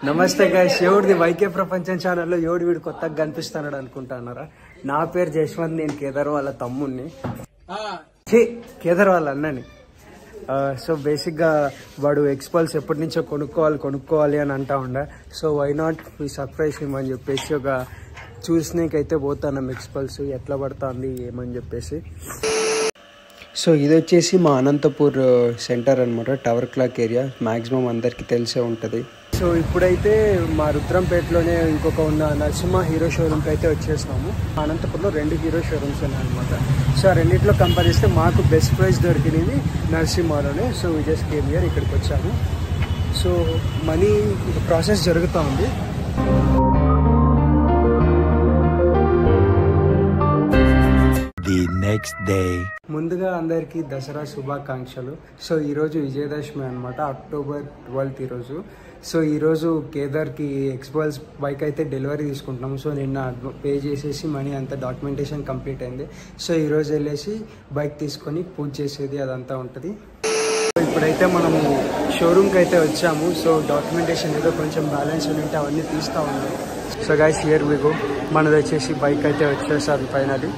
నమస్తే guys ఎవడిది YK ప్రపంచం ఛానల్లో ఎవడు వీడు కొత్తగా కనిపిస్తున్నాడు అనుకుంటున్నారా నా పేరు జశ్వంత్ నేను కేదార్ వాళ్ళ తమ్ముణ్ణి ఛీ, కేదార్ వాళ్ళ అన్నని సో బేసిక్గా వాడు ఎక్స్పల్స్ ఎప్పటి నుంచో కొనుక్కోవాలి కొనుక్కోవాలి అని అంటా ఉండ so why not me surprise అని చెప్పేసి ఒక చూసినకైతే పోతాను ఎక్స్పల్స్ ఎట్లా పడుతుంది ఏమని చెప్పేసి సో ఇది వచ్చేసి మా అనంతపూర్ సెంటర్ అనమాట టవర్ క్లాక్ ఏరియా మ్యాక్సిమం అందరికీ తెలిసే ఉంటుంది సో ఇప్పుడైతే మా రుద్రంపేటలోనే ఇంకొక ఉన్న నరసింహ హీరో షోరూమ్కి అయితే వచ్చేసినాము అనంతపూర్లో రెండు హీరో షోరూమ్స్ ఉన్నాయన్నమాట సో ఆ రెండిట్లో కంపేర్ చేస్తే మాకు బెస్ట్ ప్రైస్ దొరికినది నరసింహలోనే సో విజయ్ కేమ్ ఇయర్ ఇక్కడికి వచ్చాము సో మనీ ప్రాసెస్ జరుగుతూ ఉంది The next day. ముందుగా అందరికీ దసరా శుభాకాంక్షలు సో ఈరోజు విజయదశమి అనమాట అక్టోబర్ ట్వెల్త్ ఈరోజు సో ఈరోజు కేదార్కి ఎక్స్పల్స్ బైక్ అయితే డెలివరీ తీసుకుంటున్నాం సో నిన్న పే చేసేసి మనీ అంతా డాక్యుమెంటేషన్ కంప్లీట్ అయింది సో ఈరోజు వెళ్ళేసి బైక్ తీసుకొని పూజ చేసేది అదంతా ఉంటుంది సో ఇప్పుడైతే మనము షోరూమ్కి అయితే వచ్చాము సో డాక్యుమెంటేషన్ ఏదో కొంచెం బ్యాలెన్స్ ఉంటే అవన్నీ తీస్తూ ఉన్నాం సో గైస్ హియర్ మీకు మనది వచ్చేసి బైక్ అయితే వచ్చేసారి final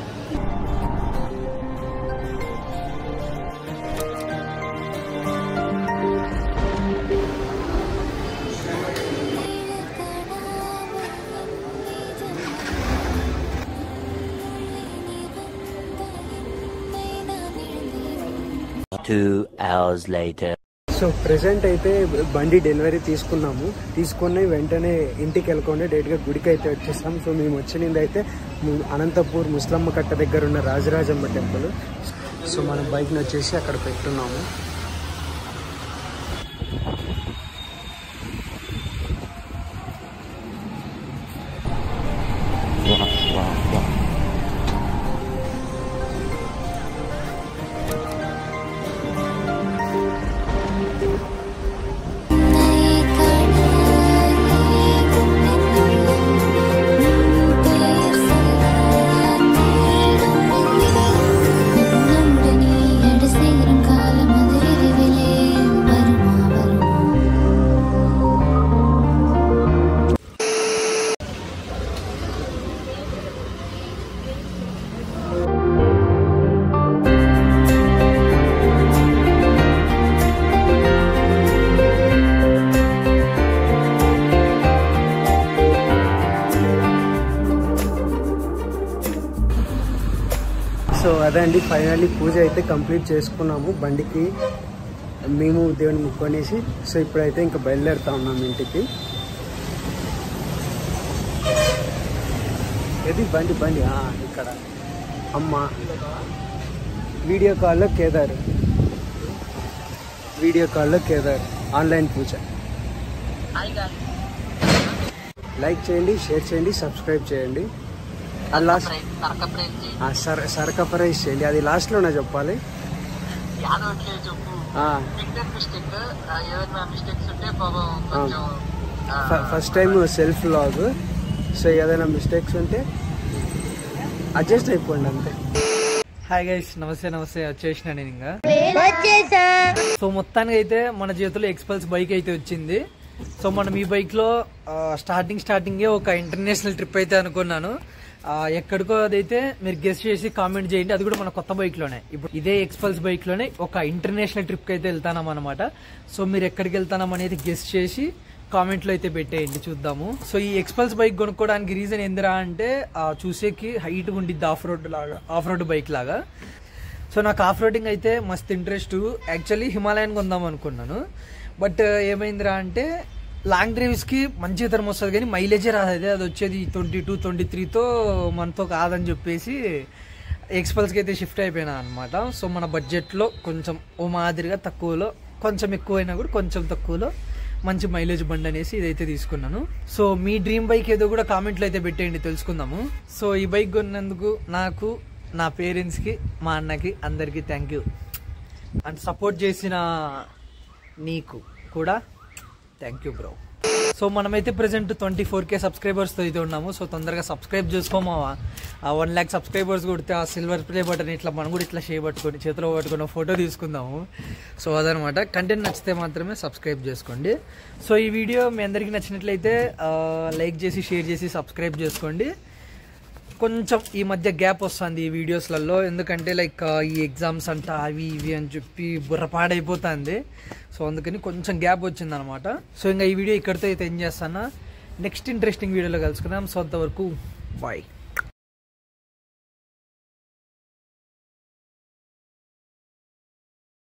Two hours later. So present అయితే బండి డెలివరీ తీసుకున్నాము తీసుకుని వెంటనే ఇంటికి వెళ్ళకుండా డైరెక్ట్గా గుడికి అయితే వచ్చేసాం సో మేము వచ్చినది అయితే ము- అనంతపూర్ ముస్లమ్మ కట్ట దగ్గర ఉన్న రాజరాజమ్మ టెంపుల్ సో మన బైక్ని వచ్చేసి అక్కడ పెట్టున్నాము సో అదే అండి ఫైనల్లీ పూజ అయితే కంప్లీట్ చేసుకున్నాము బండికి మేము దేవుని ముక్కొనేసి సో ఇప్పుడైతే ఇంకా బయలుదేరుతా ఉన్నాం ఇంటికి ఇది బండి బండి ఆ, ఇక్కడ అమ్మ వీడియో కాల్లో కేదార్ వీడియో కాల్లో కేదార్ ఆన్లైన్ పూజ లైక్ చేయండి షేర్ చేయండి సబ్స్క్రైబ్ చేయండి అది లాస్ట్ ఆ, సర సరక ప్రైస్ చేయండి అది లాస్ట్లోనే చెప్పాలి ఆ, ఫ- first time self log so ఏదైనా మిస్టేక్స్ ఉంటే అడ్జస్ట్ అయిపోండి అంతే హాయ్ గైస్ నమస్తే నమస్తే వచ్చేసిన నేను ఇంకా సో మొత్తానికి అయితే మన చేతిలో ఎక్స్పల్స్ బైక్ అయితే వచ్చింది సో మనం ఈ బైక్ లో ఆ, స్టార్టింగ్ స్టార్టింగే ఒక ఇంటర్నేషనల్ ట్రిప్ అయితే అనుకున్నాను ఆ, ఎక్కడికో అదైతే మీరు గెస్ట్ చేసి కామెంట్ చేయండి అది కూడా మన కొత్త బైక్ లోనే ఇప్పుడు ఇదే ఎక్స్పల్స్ బైక్ లోనే ఒక ఇంటర్నేషనల్ ట్రిప్ కి అయితే వెళ్తానం అనమాట సో మీరు ఎక్కడికి వెళ్తానం అనేది గెస్ట్ చేసి కామెంట్ లో అయితే పెట్టేయండి చూద్దాము సో ఈ ఎక్స్పల్స్ బైక్ కొనుక్కోవడానికి రీజన్ ఎందురా అంటే ఆ, చూసేకి హైట్ ఉండిద్ది ఆఫ్ రోడ్ లాగా ఆఫ్ రోడ్ బైక్ లాగా సో నాకు ఆఫ్ రోడింగ్ అయితే మస్తు ఇంట్రెస్ట్ యాక్చువల్లీ హిమాలయన్ కొందాం అనుకున్నాను బట్ ఏమైందిరా అంటే లాంగ్ డ్రైవ్స్కి మంచి తరం వస్తుంది కానీ మైలేజే రాదు అదే అది వచ్చేది ట్వంటీ టూ ట్వంటీ త్రీతో మనతో కాదని చెప్పేసి ఎక్స్పల్స్కి అయితే షిఫ్ట్ అయిపోయినా అనమాట సో మన బడ్జెట్లో కొంచెం ఓ మాదిరిగా తక్కువలో కొంచెం ఎక్కువైనా కూడా కొంచెం తక్కువలో మంచి మైలేజ్ బండి అనేసి ఇదైతే తీసుకున్నాను సో మీ డ్రీమ్ బైక్ ఏదో కూడా కామెంట్లో అయితే పెట్టేయండి తెలుసుకుందాము సో ఈ బైక్ కొన్నందుకు నాకు నా పేరెంట్స్కి మా అన్నకి అందరికీ థ్యాంక్ యూ అండ్ సపోర్ట్ చేసిన నీకు కూడా థ్యాంక్ యూ బ్రో సో మనమైతే ప్రెసెంట్ ట్వంటీ ఫోర్ కే సబ్స్క్రైబర్స్తో అయితే ఉన్నాము సో తొందరగా సబ్స్క్రైబ్ చేసుకోమావా ఆ వన్ ల్యాక్ సబ్స్క్రైబర్స్ కొడితే ఆ సిల్వర్ ప్లే బటన్ ఇట్లా మనం కూడా ఇట్లా చేయబట్టుకొని చేతిలో పట్టుకొని ఫోటో తీసుకుందాము సో అదనమాట కంటెంట్ నచ్చితే మాత్రమే సబ్స్క్రైబ్ చేసుకోండి సో ఈ వీడియో మీ అందరికీ నచ్చినట్లయితే లైక్ చేసి షేర్ చేసి సబ్స్క్రైబ్ చేసుకోండి కొంచెం ఈ మధ్య గ్యాప్ వస్తుంది ఈ వీడియోస్లలో ఎందుకంటే లైక్ ఈ ఎగ్జామ్స్ అంట అవి ఇవి అని చెప్పి బుర్ర పాడైపోతుంది సో అందుకని కొంచెం గ్యాప్ వచ్చింది అనమాట సో ఇంకా ఈ వీడియో ఇక్కడితో అయితే ఏం చేస్తానా నెక్స్ట్ ఇంట్రెస్టింగ్ వీడియోలో కలుసుకుందాం సో అంతవరకు బాయ్